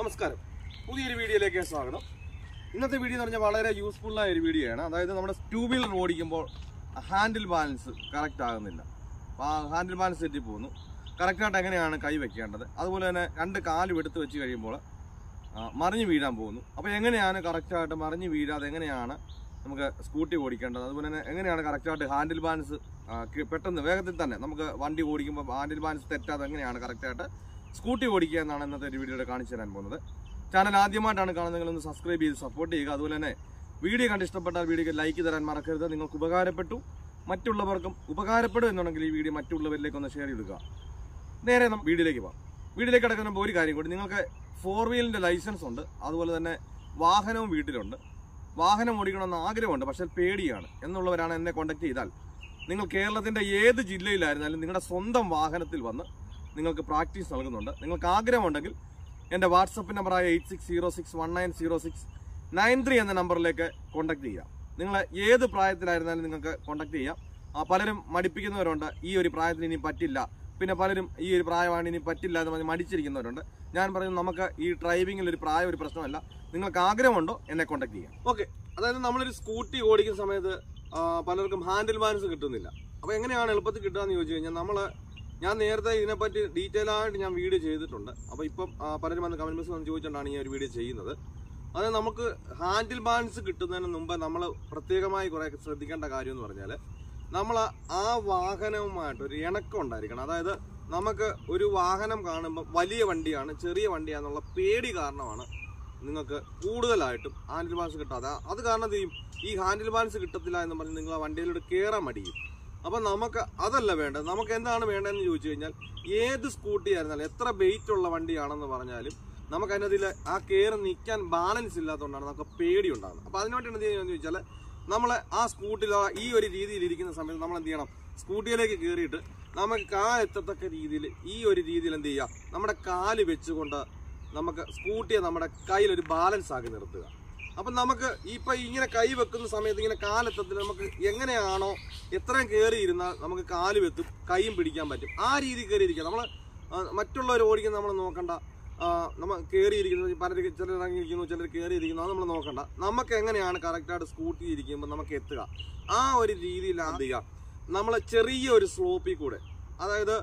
നമസ്കാരം പുതിയൊരു വീഡിയോയിലേക്ക് സ്വാഗതം ഇന്നത്തെ വീഡിയോ എന്ന് പറഞ്ഞാൽ വളരെ യൂസ്ഫുൾ ആയ ഒരു വീഡിയോ ആണ് അതായത് നമ്മുടെ ടൂ വീലർ ഓടിക്കുമ്പോൾ ഹാൻഡിൽ ബാലൻസ് കറക്റ്റ് ആകുന്നില്ല അപ്പോൾ ആ ഹാൻഡിൽ ബാലൻസ് തെറ്റി പോകുന്നു കറക്റ്റായിട്ട് എങ്ങനെയാണ് കൈ വെക്കേണ്ടത് അതുപോലെ തന്നെ രണ്ട് കാലും എടുത്ത് വെച്ച് കഴിയുമ്പോൾ ആ, മറിഞ്ഞ് വീഴാൻ പോകുന്നു അപ്പോൾ എങ്ങനെയാണ് കറക്റ്റായിട്ട് മറിഞ്ഞ് വീഴാതെ എങ്ങനെയാണ് നമുക്ക് സ്കൂട്ടി ഓടിക്കേണ്ടത് അതുപോലെ തന്നെ എങ്ങനെയാണ് കറക്റ്റായിട്ട് ഹാൻഡിൽ ബാലൻസ് ആ, കി- പെട്ടെന്ന് വേഗത്തിൽ തന്നെ നമുക്ക് വണ്ടി ഓടിക്കുമ്പോൾ ഹാൻഡിൽ ബാലൻസ് തെറ്റാതെ എങ്ങനെയാണ് കറക്റ്റായിട്ട് സ്കൂട്ടി ഓടിക്കുക എന്നാണ് ഇന്നത്തെ ഒരു വീഡിയോയിൽ കാണിച്ചു തരാൻ പോകുന്നത് ചാനൽ ആദ്യമായിട്ടാണ് കാണുന്നതെങ്കിൽ ഒന്ന് സബ്സ്ക്രൈബ് ചെയ്ത് സപ്പോർട്ട് ചെയ്യുക അതുപോലെ തന്നെ വീഡിയോ കണ്ട് ഇഷ്ടപ്പെട്ടാൽ വീഡിയോക്ക് ലൈക്ക് തരാൻ മറക്കരുത് നിങ്ങൾക്ക് ഉപകാരപ്പെട്ടു മറ്റുള്ളവർക്കും ഉപകാരപ്പെടും എന്നുണ്ടെങ്കിൽ ഈ വീഡിയോ മറ്റുള്ളവരിലേക്ക് ഒന്ന് ഷെയർ ചെയ്യുക നേരെ നമുക്ക് വീഡിയോയിലേക്ക് പോകാം വീഡിയോയിലേക്ക് കിടക്കുമ്പോൾ ഒരു കാര്യം കൂടി നിങ്ങൾക്ക് ഫോർ വീലിൻ്റെ ലൈസൻസ് ഉണ്ട് അതുപോലെ തന്നെ വാഹനവും വീട്ടിലുണ്ട് വാഹനം ഓടിക്കണമെന്ന് ആഗ്രഹമുണ്ട് പക്ഷേ പേടിയാണ് എന്നുള്ളവരാണ് എന്നെ കോൺടാക്ട് ചെയ്താൽ നിങ്ങൾ കേരളത്തിൻ്റെ ഏത് ജില്ലയിലായിരുന്നാലും നിങ്ങളുടെ സ്വന്തം വാഹനത്തിൽ വന്ന് നിങ്ങൾക്ക് പ്രാക്ടീസ് നൽകുന്നുണ്ട് നിങ്ങൾക്ക് ആഗ്രഹമുണ്ടെങ്കിൽ എൻ്റെ വാട്സപ്പ് നമ്പറായ eight six zero six one nine zero six nine three എന്ന നമ്പറിലേക്ക് കോൺടാക്ട് ചെയ്യാം നിങ്ങൾ ഏത് പ്രായത്തിലായിരുന്നാലും നിങ്ങൾക്ക് കോൺടാക്ട് ചെയ്യാം ആ, പലരും മടിപ്പിക്കുന്നവരുണ്ട് ഈ ഒരു പ്രായത്തിൽ ഇനി പറ്റില്ല പിന്നെ പലരും ഈ ഒരു പ്രായമാണ് ഇനി പറ്റില്ല എന്ന് പറഞ്ഞ് മടിച്ചിരിക്കുന്നവരുണ്ട് ഞാൻ പറയുന്നു നമുക്ക് ഈ ഡ്രൈവിങ്ങിൽ ഒരു പ്രായം ഒരു പ്രശ്നമല്ല നിങ്ങൾക്ക് ആഗ്രഹമുണ്ടോ എന്നെ കോൺടാക്ട് ചെയ്യാം ഓക്കെ അതായത് നമ്മളൊരു സ്കൂട്ടി ഓടിക്കുന്ന സമയത്ത് ആ, പലർക്കും ഹാൻഡിൽ ബാലൻസ് കിട്ടുന്നില്ല അപ്പോൾ എങ്ങനെയാണ് എളുപ്പത്തിൽ കിട്ടുക എന്ന് ചോദിച്ചു കഴിഞ്ഞാൽ നമ്മൾ ഞാൻ നേരത്തെ ഇതിനെപ്പറ്റി ഡീറ്റെയിൽ ആയിട്ട് ഞാൻ വീഡിയോ ചെയ്തിട്ടുണ്ട് അപ്പോൾ ഇപ്പം ആ, പലരും വന്ന് കമന്റ് ബോക്സിൽ വന്ന് ചോദിച്ചുകൊണ്ടാണ് ഈ ഒരു വീഡിയോ ചെയ്യുന്നത് അത് നമുക്ക് ഹാൻഡിൽ ബാലൻസ് കിട്ടുന്നതിന് മുമ്പ് നമ്മൾ പ്രത്യേകമായി കുറേ ശ്രദ്ധിക്കേണ്ട കാര്യം എന്ന് പറഞ്ഞാൽ നമ്മൾ ആ വാഹനവുമായിട്ട് ഒരു ഇണക്കം ഉണ്ടായിരിക്കണം അതായത് നമുക്ക് ഒരു വാഹനം കാണുമ്പോൾ വലിയ വണ്ടിയാണ് ചെറിയ വണ്ടിയാണെന്നുള്ള പേടി കാരണമാണ് നിങ്ങൾക്ക് കൂടുതലായിട്ടും ഹാൻഡിൽ ബാലൻസ് കിട്ടാതെ അത് കാരണം എന്ത് ചെയ്യും ഈ ഹാൻഡിൽ ബാലൻസ് കിട്ടത്തില്ല എന്ന് പറഞ്ഞ് നിങ്ങൾ ആ വണ്ടിയിലോട്ട് കയറാൻ മടിയും അപ്പം നമുക്ക് അതല്ല വേണ്ടത് നമുക്ക് എന്താണ് വേണ്ടതെന്ന് ചോദിച്ചു കഴിഞ്ഞാൽ ഏത് സ്കൂട്ടി ആയിരുന്നാലും എത്ര വെയിറ്റ് ഉള്ള വണ്ടിയാണെന്ന് പറഞ്ഞാലും നമുക്ക് അതിനകത്തിൽ ആ കയറി നിൽക്കാൻ ബാലൻസ് ഇല്ലാത്തതുകൊണ്ടാണ് നമുക്ക് പേടി ഉണ്ടാകുന്നത് അപ്പോൾ അതിനുവേണ്ടി എന്ത് ചെയ്യുന്നത് ചോദിച്ചാൽ നമ്മൾ ആ സ്കൂട്ടിൽ ഈ ഒരു രീതിയിൽ ഇരിക്കുന്ന സമയത്ത് നമ്മൾ എന്ത് ചെയ്യണം സ്കൂട്ടിയിലേക്ക് കയറിയിട്ട് നമുക്ക് കാലെത്തത്തക്ക രീതിയിൽ ഈ ഒരു രീതിയിൽ എന്ത് ചെയ്യുക നമ്മുടെ കാല് വെച്ചുകൊണ്ട് നമുക്ക് സ്കൂട്ടിയെ നമ്മുടെ കയ്യിൽ ഒരു ബാലൻസ് ആക്കി നിർത്തുക അപ്പം നമുക്ക് ഇപ്പൊ ഇങ്ങനെ കൈ വെക്കുന്ന സമയത്ത് ഇങ്ങനെ കാലെത്തത്തിൽ നമുക്ക് എങ്ങനെയാണോ എത്രയും കയറി ഇരുന്നാൽ നമുക്ക് കാല് വെത്തും കൈയും പിടിക്കാൻ പറ്റും ആ രീതി കയറി ഇരിക്കുക നമ്മൾ മറ്റുള്ളവർ ഓടിക്കുന്ന നമ്മൾ നോക്കണ്ട ആ, നമ്മൾ കയറിയിരിക്കുന്നത് പലർ ചിലർ ഇറങ്ങിയിരിക്കുന്നു ചിലർ കയറിയിരിക്കുന്നു അത് നമ്മൾ നോക്കണ്ട നമുക്ക് എങ്ങനെയാണ് കറക്റ്റായിട്ട് സ്കൂട്ടി ഇരിക്കുമ്പോൾ നമുക്ക് എത്തുക ആ ഒരു രീതിയിൽ എന്ത് ചെയ്യുക നമ്മൾ ചെറിയ ഒരു സ്ലോപ്പിൽ കൂടെ അതായത്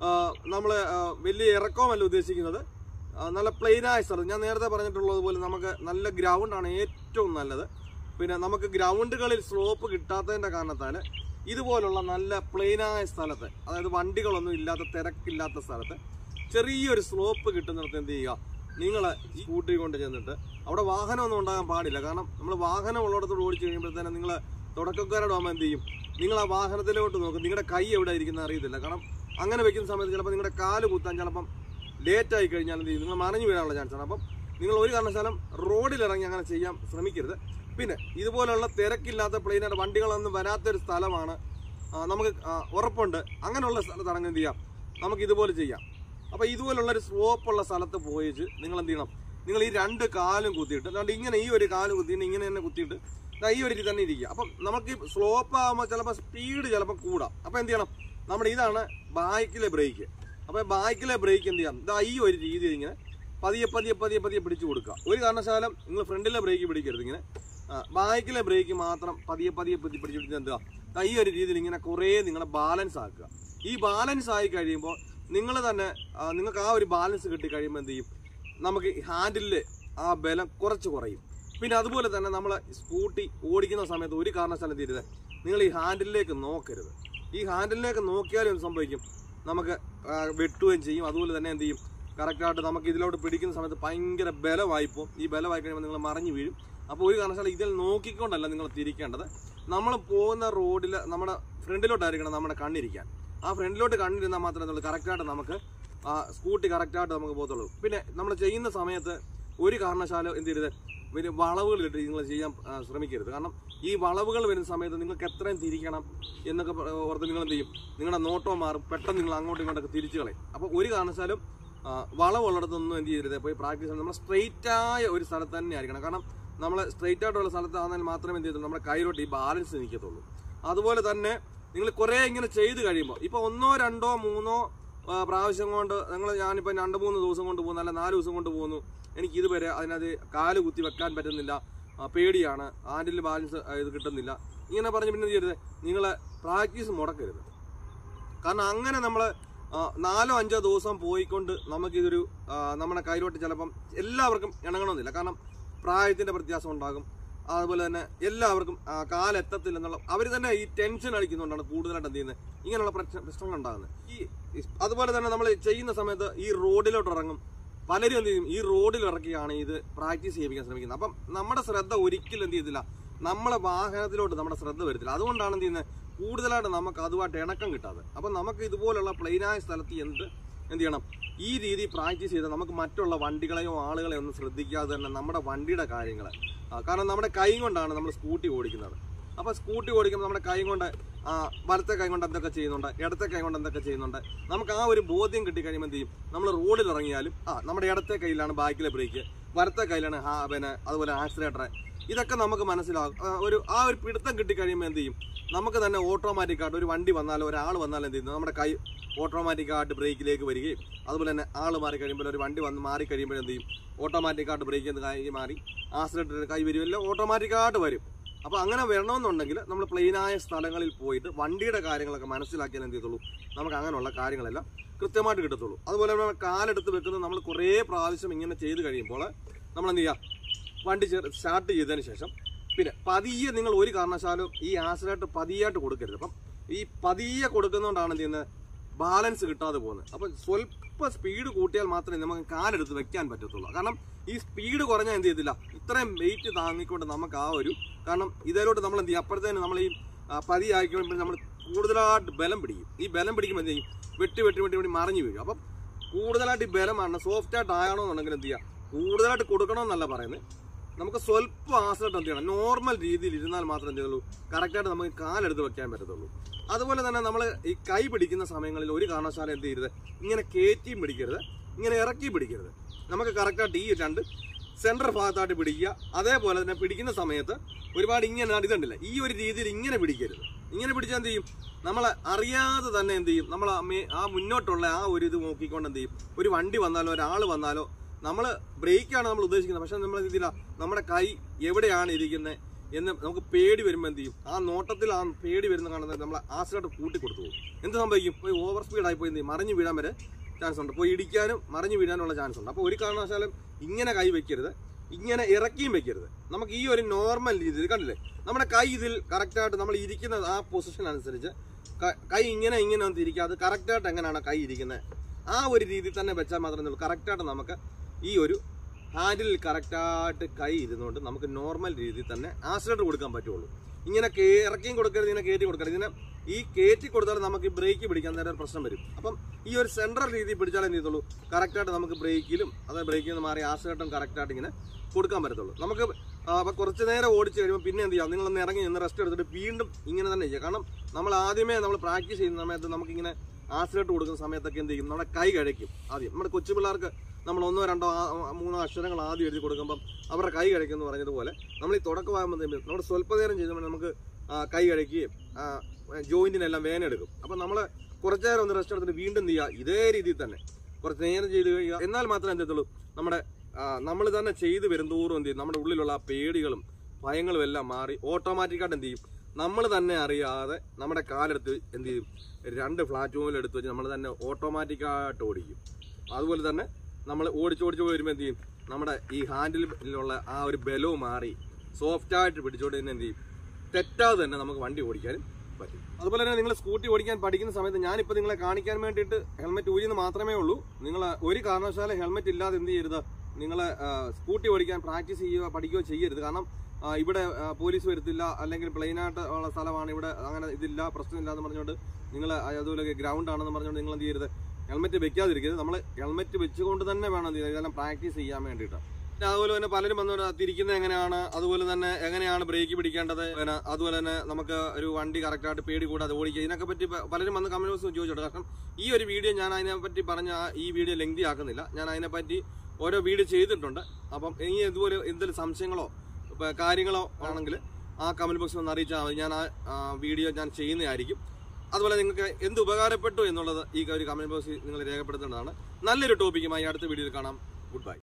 നമ്മൾ വലിയ ഇറക്കവുമല്ല ഉദ്ദേശിക്കുന്നത് ആ, നല്ല പ്ലെയിനായ സ്ഥലം ഞാൻ നേരത്തെ പറഞ്ഞിട്ടുള്ളത് പോലെ നമുക്ക് നല്ല ഗ്രൗണ്ടാണ് ഏറ്റവും നല്ലത് പിന്നെ നമുക്ക് ഗ്രൗണ്ടുകളിൽ സ്ലോപ്പ് കിട്ടാത്തതിൻ്റെ കാരണത്താൽ ഇതുപോലുള്ള നല്ല പ്ലെയിനായ സ്ഥലത്ത് അതായത് വണ്ടികളൊന്നും ഇല്ലാത്ത തിരക്കില്ലാത്ത സ്ഥലത്ത് ചെറിയൊരു സ്ലോപ്പ് കിട്ടുന്നിടത്ത് എന്ത് ചെയ്യുക നിങ്ങൾ സ്കൂട്ടി കൊണ്ട് ചെന്നിട്ട് അവിടെ വാഹനമൊന്നും ഉണ്ടാകാൻ പാടില്ല കാരണം നമ്മൾ വാഹനം ഉള്ളിടത്തോട് ഓടിച്ചു കഴിയുമ്പോഴത്തേനും നിങ്ങൾ തുടക്കക്കാരോടാകുമ്പോൾ എന്ത് ചെയ്യും നിങ്ങൾ ആ വാഹനത്തിലോട്ട് നോക്കും നിങ്ങളുടെ കൈ എവിടെ ഇരിക്കുന്ന അറിയത്തില്ല കാരണം അങ്ങനെ വെക്കുന്ന സമയത്ത് ചിലപ്പോൾ നിങ്ങളുടെ കാല് കുത്താൻ ചിലപ്പം ലേറ്റ് ആയി കഴിഞ്ഞാൽ എന്ത് ചെയ്യും നിങ്ങൾ മറിഞ്ഞു വീഴാനുള്ള ചാൻസ് ആണ് അപ്പം നിങ്ങൾ ഒരു കാരണവശാലും റോഡിലിറങ്ങി അങ്ങനെ ചെയ്യാൻ ശ്രമിക്കരുത് പിന്നെ ഇതുപോലുള്ള തിരക്കില്ലാത്ത പ്ലെയിനായിട്ട് വണ്ടികളൊന്നും വരാത്തൊരു സ്ഥലമാണ് ആ, നമുക്ക് ആ, ഉറപ്പുണ്ട് അങ്ങനെയുള്ള സ്ഥലത്ത് ഇറങ്ങി എന്ത് ചെയ്യാം നമുക്ക് ഇതുപോലെ ചെയ്യാം അപ്പോൾ ഇതുപോലുള്ള ഒരു സ്ലോപ്പുള്ള സ്ഥലത്ത് പോയിച്ച് നിങ്ങൾ എന്ത് ചെയ്യണം നിങ്ങൾ ഈ രണ്ട് കാലും കുത്തിയിട്ട് അതുകൊണ്ട് ഇങ്ങനെ ഈ ഒരു കാല് കുത്തിയിട്ട് ഇങ്ങനെ തന്നെ കുത്തിയിട്ട് ദാ ഈ ഒരു രീതി തന്നെ ഇരിക്കുക അപ്പം നമുക്ക് ഈ സ്ലോപ്പ് ആകുമ്പോൾ ചിലപ്പോൾ സ്പീഡ് ചിലപ്പോൾ കൂടാം അപ്പോൾ എന്ത് ചെയ്യണം നമ്മുടെ ഇതാണ് ബാക്കിലെ ബ്രേക്ക് അപ്പോൾ ബാക്കിലെ ബ്രേക്ക് എന്ത് ചെയ്യാം ഇതാ ഈ ഒരു രീതിയിൽ ഇങ്ങനെ പതിയെ പതിയെ പതിയെ പതിയെ പിടിച്ചു കൊടുക്കുക ഒരു കാരണവശാലും നിങ്ങൾ ഫ്രണ്ടിലെ ബ്രേക്ക് പിടിക്കരുത് ഇങ്ങനെ ബാക്കിലെ ബ്രേക്ക് മാത്രം പതിയെ പതിയെ പതി പിടിച്ച് പിടിച്ച് എന്താ ദാ ഈ ഒരു രീതിയിൽ ഇങ്ങനെ കുറേ നിങ്ങളെ ബാലൻസ് ആക്കുക ഈ ബാലൻസ് ആയി കഴിയുമ്പോൾ നിങ്ങൾ തന്നെ ആ, നിങ്ങൾക്ക് ആ ഒരു ബാലൻസ് കിട്ടി കഴിയുമ്പോൾ എന്ത് ചെയ്യും നമുക്ക് ഹാൻഡിലിൽ ആ ബലം കുറച്ച് കുറയും പിന്നെ അതുപോലെ തന്നെ നമ്മൾ സ്കൂട്ടി ഓടിക്കുന്ന സമയത്ത് ഒരു കാരണവശാലും തീരുത് നിങ്ങൾ ഈ ഹാൻഡിലേക്ക് നോക്കരുത് ഈ ഹാൻഡിലിലേക്ക് നോക്കിയാലും എന്ത് സംഭവിക്കും നമുക്ക് ആ, വെട്ടുകയും ചെയ്യും അതുപോലെ തന്നെ എന്ത് ചെയ്യും കറക്റ്റായിട്ട് നമുക്ക് ഇതിലോട്ട് പിടിക്കുന്ന സമയത്ത് ഭയങ്കര ബലമായിപ്പോൾ ഈ ബലമായി കഴിയുമ്പോൾ നിങ്ങൾ മറിഞ്ഞു വീഴും അപ്പോൾ ഒരു കാരണവശാലും ഇതിൽ നോക്കിക്കൊണ്ടല്ല നിങ്ങൾ തിരിക്കേണ്ടത് നമ്മൾ പോകുന്ന റോഡിൽ നമ്മുടെ ഫ്രണ്ടിലോട്ടായിരിക്കണം നമ്മുടെ കണ്ണിരിക്കാൻ ആ ഫ്രണ്ടിലോട്ട് കണ്ണിരുന്നാൽ മാത്രമേ നമ്മൾ കറക്റ്റായിട്ട് നമുക്ക് ആ സ്കൂട്ടി കറക്റ്റായിട്ട് നമുക്ക് പോകത്തുള്ളൂ പിന്നെ നമ്മൾ ചെയ്യുന്ന സമയത്ത് ഒരു കാരണവശാലും എന്ത് ചെയ്യരുത് വലിയ വളവുകളിട്ട് നിങ്ങൾ ചെയ്യാൻ ആ, ശ്രമിക്കരുത് കാരണം ഈ വളവുകൾ വരുന്ന സമയത്ത് നിങ്ങൾക്ക് എത്രയും തിരിക്കണം എന്നൊക്കെ പ- ഓർത്ത് നിങ്ങൾ എന്ത് ചെയ്യും നിങ്ങളുടെ നോട്ടം മാറും പെട്ടെന്ന് നിങ്ങൾ അങ്ങോട്ടും ഇങ്ങോട്ടൊക്കെ തിരിച്ചു കളയും അപ്പോൾ ഒരു കാരണവശാലും ആ, വളവുള്ളിടത്തൊന്നും എന്ത് ചെയ്യരുത് പോയി പ്രാക്ടീസ് നമ്മൾ സ്ട്രെയിറ്റ് ആയ ഒരു സ്ഥലത്ത് തന്നെ ആയിരിക്കണം കാരണം നമ്മൾ സ്ട്രെയിറ്റ് ആയിട്ടുള്ള സ്ഥലത്താണെങ്കിൽ മാത്രമേ എന്ത് ചെയ്യത്തുള്ളൂ നമ്മുടെ കയ്യിലോട്ട് ഈ ബാലൻസ് നിൽക്കത്തുള്ളൂ അതുപോലെ തന്നെ നിങ്ങൾ കുറേ ഇങ്ങനെ ചെയ്ത് കഴിയുമ്പോൾ ഇപ്പോൾ ഒന്നോ രണ്ടോ മൂന്നോ ആ, പ്രാവശ്യം കൊണ്ട് നിങ്ങൾ ഞാനിപ്പോൾ രണ്ട് മൂന്ന് ദിവസം കൊണ്ട് പോകുന്നു അല്ല നാല് ദിവസം കൊണ്ട് പോകുന്നു എനിക്ക് ഇതുവരെ അതിനകത്ത് കാല് കുത്തി വെക്കാൻ പറ്റുന്നില്ല ആ, പേടിയാണ് ഹാൻഡിൽ ബാലൻസ് ഇത് കിട്ടുന്നില്ല ഇങ്ങനെ പറഞ്ഞ് പിന്നെ എന്ത് ചെയ്യരുത് നിങ്ങൾ പ്രാക്ടീസ് മുടക്കരുത് കാരണം അങ്ങനെ നമ്മൾ നാലോ അഞ്ചോ ദിവസം പോയിക്കൊണ്ട് നമുക്കിതൊരു ആ, നമ്മുടെ കയ്യിലോട്ട് ചിലപ്പം എല്ലാവർക്കും ഇണങ്ങണമെന്നില്ല കാരണം പ്രായത്തിന്റെ വ്യത്യാസം ഉണ്ടാകും അതുപോലെ തന്നെ എല്ലാവർക്കും ആ, കാലെത്തത്തില്ല എന്നുള്ള അവർ തന്നെ ഈ ടെൻഷൻ അടിക്കുന്നതുകൊണ്ടാണ് കൂടുതലായിട്ട് എന്ത് ചെയ്യുന്നത് ഇങ്ങനെയുള്ള പ്രശ്ന പ്രശ്നങ്ങൾ ഉണ്ടാകുന്നത് ഈ ഈ- അതുപോലെ തന്നെ നമ്മൾ ചെയ്യുന്ന സമയത്ത് ഈ റോഡിലോട്ട് ഇറങ്ങും പലരും എന്ത് ചെയ്യും ഈ റോഡിൽ ഇറക്കിയാണ് ഇത് പ്രാക്ടീസ് ചെയ്യിപ്പിക്കാൻ ശ്രമിക്കുന്നത് അപ്പം നമ്മുടെ ശ്രദ്ധ ഒരിക്കലും എന്ത് ചെയ്തില്ല നമ്മളെ വാഹനത്തിലോട്ട് നമ്മുടെ ശ്രദ്ധ വരത്തില്ല അതുകൊണ്ടാണ് എന്ത് ചെയ്യുന്നത് കൂടുതലായിട്ട് നമുക്ക് അതുമായിട്ട് ഇണക്കം കിട്ടാതെ അപ്പം നമുക്ക് ഇതുപോലുള്ള പ്ലെയിനായ സ്ഥലത്ത് എന്ത് എന്ത് ചെയ്യണം ഈ രീതി പ്രാക്ടീസ് ചെയ്താൽ നമുക്ക് മറ്റുള്ള വണ്ടികളെയോ ആളുകളെയോ ഒന്നും ശ്രദ്ധിക്കാതെ തന്നെ നമ്മുടെ വണ്ടിയുടെ കാര്യങ്ങൾ കാരണം നമ്മുടെ കൈ കൊണ്ടാണ് നമ്മൾ സ്കൂട്ടി ഓടിക്കുന്നത് അപ്പോൾ സ്കൂട്ടി ഓടിക്കുമ്പോൾ നമ്മുടെ കൈ കൊണ്ട് ആ, വലത്തെ കൈ കൊണ്ട് എന്തൊക്കെ ചെയ്യുന്നുണ്ട് ഇടത്തെ കൈ കൊണ്ട് എന്തൊക്കെ ചെയ്യുന്നുണ്ട് നമുക്ക് ആ ഒരു ബോധ്യം കിട്ടിക്കഴിയുമ്പോൾ എന്ത് ചെയ്യും നമ്മൾ റോഡിൽ ഇറങ്ങിയാലും ആ നമ്മുടെ ഇടത്തെ കയ്യിലാണ് ബാക്കിലെ ബ്രേക്ക് വലത്തെ കയ്യിലാണ് ഹാ പിന്നെ അതുപോലെ ആക്സിലേറ്റർ ഇതൊക്കെ നമുക്ക് മനസ്സിലാകും ആ, ഒരു ആ ഒരു പിടുത്തം കിട്ടിക്കഴിയുമ്പോൾ എന്ത് ചെയ്യും നമുക്ക് തന്നെ ഓട്ടോമാറ്റിക്കായിട്ട് ഒരു വണ്ടി വന്നാലോ ഒരാൾ വന്നാലും എന്ത് ചെയ്യുന്നു നമ്മുടെ കൈ ഓട്ടോമാറ്റിക്കായിട്ട് ബ്രേക്കിലേക്ക് വരികയും അതുപോലെ തന്നെ ആൾ മാറി കഴിയുമ്പോൾ ഒരു വണ്ടി വന്ന് മാറി കഴിയുമ്പോൾ എന്ത് ചെയ്യും ഓട്ടോമാറ്റിക്കായിട്ട് ബ്രേക്കിൽ നിന്ന് കൈ മാറി ആക്സിലേറ്റർ കൈ വരും എല്ലാം ഓട്ടോമാറ്റിക്കായിട്ട് വരും അപ്പോൾ അങ്ങനെ വരണമെന്നുണ്ടെങ്കിൽ നമ്മൾ പ്ലെയിനായ സ്ഥലങ്ങളിൽ പോയിട്ട് വണ്ടിയുടെ കാര്യങ്ങളൊക്കെ മനസ്സിലാക്കിയാൽ എന്ത് ചെയ്തുള്ളൂ നമുക്ക് അങ്ങനെയുള്ള കാര്യങ്ങളെല്ലാം കൃത്യമായിട്ട് കിട്ടത്തുള്ളൂ അതുപോലെ തന്നെ കാലെടുത്ത് വെക്കുന്നത് നമ്മൾ കുറേ പ്രാവശ്യം ഇങ്ങനെ ചെയ്ത് കഴിയുമ്പോൾ നമ്മൾ എന്ത് ചെയ്യുക വണ്ടി സ്റ്റാർട്ട് ചെയ്തതിന് ശേഷം പിന്നെ പതിയെ നിങ്ങൾ ഒരു കാരണവശാലും ഈ ആക്സിലേറ്റർ പതിയായിട്ട് കൊടുക്കരുത് അപ്പം ഈ പതിയെ കൊടുക്കുന്നതുകൊണ്ടാണ് എന്ത് ചെയ്യുന്നത് ബാലൻസ് കിട്ടാതെ പോകുന്നത് അപ്പം സ്വല്പ സ്പീഡ് കൂട്ടിയാൽ മാത്രമേ നമുക്ക് കാലെടുത്ത് വെക്കാൻ പറ്റത്തുള്ളൂ കാരണം ഈ സ്പീഡ് കുറഞ്ഞാൽ എന്ത് ചെയ്തില്ല ഇത്രയും വെയിറ്റ് താങ്ങിക്കൊണ്ട് നമുക്ക് ആ ഒരു കാരണം ഇതിലോട്ട് നമ്മൾ എന്ത് ചെയ്യും അപ്പോഴത്തേന് നമ്മൾ ഈ ആ, പതിയായിക്കുമ്പോൾ നമ്മൾ കൂടുതലായിട്ട് ബലം പിടിക്കും ഈ ബലം പിടിക്കുമ്പോൾ എന്ത് ചെയ്യും വെട്ടി വെട്ടി വെട്ടി വെട്ടി മറിഞ്ഞു വീഴും അപ്പം കൂടുതലായിട്ട് ഈ ബലമാണ് സോഫ്റ്റ് ആയിട്ട് ആകണമെന്നുണ്ടെങ്കിൽ എന്ത് ചെയ്യുക കൂടുതലായിട്ട് കൊടുക്കണമെന്നല്ല പറയുന്നത് നമുക്ക് സ്വല്പം ആശ്രയിട്ട് എന്ത് ചെയ്യണം നോർമൽ രീതിയിൽ ഇരുന്നാൽ മാത്രമേ എന്ത് ചെയ്യുള്ളൂ കറക്റ്റായിട്ട് നമുക്ക് കാലെടുത്ത് വെക്കാൻ പറ്റത്തുള്ളൂ അതുപോലെ തന്നെ നമ്മൾ ഈ കൈ പിടിക്കുന്ന സമയങ്ങളിൽ ഒരു കാരണവശാലും എന്ത് ചെയ്യരുത് ഇങ്ങനെ കയറ്റിയും പിടിക്കരുത് ഇങ്ങനെ ഇറക്കി പിടിക്കരുത് നമുക്ക് കറക്റ്റായിട്ട് ഈ രണ്ട് സെൻട്രൽ ഭാഗത്തായിട്ട് പിടിക്കുക അതേപോലെ തന്നെ പിടിക്കുന്ന സമയത്ത് ഒരുപാട് ഇങ്ങനെ ഇതുണ്ടല്ല ഈ ഒരു രീതിയിൽ ഇങ്ങനെ പിടിക്കരുത് ഇങ്ങനെ പിടിച്ചാൽ എന്ത് ചെയ്യും നമ്മൾ അറിയാതെ തന്നെ എന്ത് ചെയ്യും നമ്മൾ ആ മുന്നോട്ടുള്ള ആ ഒരു ഇത് നോക്കിക്കൊണ്ട് എന്ത് ചെയ്യും ഒരു വണ്ടി വന്നാലോ ഒരാൾ വന്നാലോ നമ്മൾ ബ്രേക്കാണ് നമ്മൾ ഉദ്ദേശിക്കുന്നത് പക്ഷെ നമ്മൾ ഇതില്ല നമ്മുടെ കൈ എവിടെയാണ് ഇരിക്കുന്നത് എന്ന് നമുക്ക് പേടി വരുമ്പോൾ എന്ത് ചെയ്യും ആ നോട്ടത്തിൽ ആ പേടി വരുന്ന കാണുന്നത് നമ്മൾ ആസിലായിട്ട് കൂട്ടി കൊടുത്തു പോകും എന്ത് സംഭവിക്കും പോയി ഓവർ സ്പീഡായി പോയി എന്ത് ചെയ്യും മറിഞ്ഞു വീഴാൻ വരെ ചാൻസ് ഉണ്ട് പോയി ഇടിക്കാനും മറിഞ്ഞു വീഴാനുള്ള ചാൻസ് ഉണ്ട് അപ്പോൾ ഒരു കാരണവശാലും ഇങ്ങനെ കൈ വെക്കരുത് ഇങ്ങനെ ഇറക്കിയും വെക്കരുത് നമുക്ക് ഈ ഒരു നോർമൽ രീതിയിൽ കണ്ടില്ലേ നമ്മുടെ കൈ ഇതിൽ കറക്റ്റായിട്ട് നമ്മൾ ഇരിക്കുന്ന ആ പൊസിഷൻ അനുസരിച്ച് ക- കൈ ഇങ്ങനെ ഇങ്ങനെ ഒന്ന് തിരിക്കാതെ കറക്റ്റായിട്ട് എങ്ങനെയാണ് കൈ ഇരിക്കുന്നത് ആ ഒരു രീതിയിൽ തന്നെ വെച്ചാൽ മാത്രമേ ഉള്ളൂ കറക്റ്റായിട്ട് നമുക്ക് ഈ ഒരു ഹാൻഡിൽ കറക്റ്റായിട്ട് കൈ ഇരുന്നുകൊണ്ട് നമുക്ക് നോർമൽ രീതിയിൽ തന്നെ ആക്സിലേറ്റർ കൊടുക്കാൻ പറ്റുള്ളൂ ഇങ്ങനെ കേ- ഇറക്കിയും കൊടുക്കരുത് ഇങ്ങനെ കയറ്റി കൊടുക്കരുത് ഇതിനെ ഈ കയറ്റി കൊടുത്താൽ നമുക്ക് ഈ ബ്രേക്ക് പിടിക്കാൻ നേരം ഒരു പ്രശ്നം വരും അപ്പം ഈ ഒരു സെൻട്രൽ രീതിയിൽ പിടിച്ചാലേ എന്ത് ചെയ്തുള്ളൂ കറക്റ്റായിട്ട് നമുക്ക് ബ്രേക്കിലും അതായത് ബ്രേക്കിൽ നിന്ന് മാറി ആക്സിലേറ്ററും കറക്റ്റായിട്ട് ഇങ്ങനെ കൊടുക്കാൻ പറ്റത്തുള്ളൂ നമുക്ക് ആ, അപ്പൊ കുറച്ച് നേരം ഓടിച്ച് കഴിയുമ്പോൾ പിന്നെ എന്ത് ചെയ്യാം നിങ്ങളൊന്ന് ഇറങ്ങി നിന്ന് റെസ്റ്റ് എടുത്തിട്ട് വീണ്ടും ഇങ്ങനെ തന്നെ ചെയ്യുക കാരണം നമ്മൾ ആദ്യമേ നമ്മൾ പ്രാക്ടീസ് ചെയ്യുന്ന സമയത്ത് നമുക്കിങ്ങനെ ആക്സിലേറ്റ് കൊടുക്കുന്ന സമയത്തൊക്കെ എന്ത് ചെയ്യും നമ്മുടെ കൈ കഴിക്കും ആദ്യം നമ്മുടെ കൊച്ചു പിള്ളേർക്ക് നമ്മൾ ഒന്നോ രണ്ടോ ആ- ആ- മൂന്നോ അക്ഷരങ്ങൾ ആദ്യം എഴുതി കൊടുക്കുമ്പം അവരുടെ കൈ കഴിക്കും എന്ന് പറഞ്ഞതുപോലെ നമ്മൾ ഈ തുടക്കമാകുമ്പോൾ നമ്മൾ സ്വല്പ നേരം ചെയ്യുമ്പോൾ നമുക്ക് ആ, കൈ കഴിക്കുകയും ജോയിന്റിനെല്ലാം വേനെടുക്കും അപ്പം നമ്മൾ കുറച്ച് നേരം ഒന്ന് റെസ്റ്റ് എടുത്തിട്ട് വീണ്ടും എന്ത് ചെയ്യുക ഇതേ രീതിയിൽ തന്നെ കുറച്ച് നേരം ചെയ്ത് കഴിയുക എന്നാൽ മാത്രമേ എന്ത് ചെയ്യത്തുള്ളൂ നമ്മുടെ നമ്മൾ തന്നെ ചെയ്ത് വരുന്തോറും എന്ത് ചെയ്യും നമ്മുടെ ഉള്ളിലുള്ള ആ പേടികളും ഭയങ്ങളും എല്ലാം മാറി ഓട്ടോമാറ്റിക്കായിട്ട് എന്ത് ചെയ്യും നമ്മൾ തന്നെ അറിയാതെ നമ്മുടെ കാലെടുത്ത് എന്ത് ചെയ്യും രണ്ട് പ്ലാറ്റ്ഫോമിൽ എടുത്ത് വെച്ച് നമ്മൾ തന്നെ ഓട്ടോമാറ്റിക്കായിട്ട് ഓടിക്കും അതുപോലെ തന്നെ നമ്മൾ ഓടിച്ച് ഓടിച്ച് പോയി വരുമ്പോൾ എന്ത് ചെയ്യും നമ്മുടെ ഈ ഹാൻഡിലുള്ള ആ ഒരു ബലവും മാറി സോഫ്റ്റായിട്ട് പിടിച്ചോണ്ട് തന്നെ എന്ത് ചെയ്യും തെറ്റാതെ തന്നെ നമുക്ക് വണ്ടി ഓടിക്കാനും പറ്റും അതുപോലെ തന്നെ നിങ്ങൾ സ്കൂട്ടി ഓടിക്കാൻ പഠിക്കുന്ന സമയത്ത് ഞാനിപ്പോൾ നിങ്ങളെ കാണിക്കാൻ വേണ്ടിയിട്ട് ഹെൽമെറ്റ് ഊരിന്ന് മാത്രമേ ഉള്ളൂ നിങ്ങൾ ഒരു കാരണവശാലും ഹെൽമെറ്റ് ഇല്ലാതെ എന്ത് ചെയ്യരുത് നിങ്ങൾ സ്കൂട്ടി ഓടിക്കാൻ പ്രാക്ടീസ് ചെയ്യുകയോ പഠിക്കുകയോ ചെയ്യരുത് കാരണം ആ, ഇവിടെ ആ, പോലീസ് വരുത്തില്ല അല്ലെങ്കിൽ പ്ലെയിനായിട്ട് ഉള്ള സ്ഥലമാണ് ഇവിടെ അങ്ങനെ ഇതില്ല പ്രശ്നമില്ല എന്ന് പറഞ്ഞുകൊണ്ട് നിങ്ങൾ അതുപോലെ ഗ്രൗണ്ട് ആണെന്ന് പറഞ്ഞുകൊണ്ട് നിങ്ങൾ എന്ത് ചെയ്യരുത് ഹെൽമെറ്റ് വെക്കാതിരിക്കരുത് നമ്മൾ ഹെൽമെറ്റ് വെച്ചുകൊണ്ട് തന്നെ വേണം എന്ത് ചെയ്യാൻ ഇതെല്ലാം പ്രാക്ടീസ് ചെയ്യാൻ വേണ്ടിയിട്ട് പിന്നെ അതുപോലെ തന്നെ പലരും വന്നു തിരിക്കുന്നത് എങ്ങനെയാണ് അതുപോലെ തന്നെ എങ്ങനെയാണ് ബ്രേക്ക് പിടിക്കേണ്ടത് പിന്നെ അതുപോലെ തന്നെ നമുക്ക് ഒരു വണ്ടി കറക്റ്റായിട്ട് പേടി കൂടാതെ ഓടിക്കുക ഇതിനൊക്കെ പറ്റി പ- പലരും വന്ന് കമന്റ് ബോക്സിൽ ചോദിച്ചോട്ടെ കാരണം ഈ ഒരു വീഡിയോ ഞാൻ അതിനെ പറ്റി പറഞ്ഞ ആ ഈ വീഡിയോ ലെങ്തി ആക്കുന്നില്ല ഞാൻ അതിനെപ്പറ്റി ഓരോ വീഡിയോ ചെയ്തിട്ടുണ്ട് അപ്പം ഇനി ഇതുപോലെ എന്തെങ്കിലും സംശയങ്ങളോ ഇപ്പൊ കാര്യങ്ങളോ ആണെങ്കിൽ ആ കമന്റ് ബോക്സിൽ ഒന്ന് അറിയിച്ചാൽ മതി ഞാൻ ആ വീഡിയോ ഞാൻ ചെയ്യുന്നതായിരിക്കും അതുപോലെ നിങ്ങൾക്ക് എന്ത് ഉപകാരപ്പെട്ടു എന്നുള്ളത് ഈ ഒരു കമന്റ് ബോക്സിൽ നിങ്ങൾ രേഖപ്പെടുത്തേണ്ടതാണ് നല്ലൊരു ടോപ്പിക്കുമായി അടുത്ത വീഡിയോയിൽ കാണാം ഗുഡ് ബൈ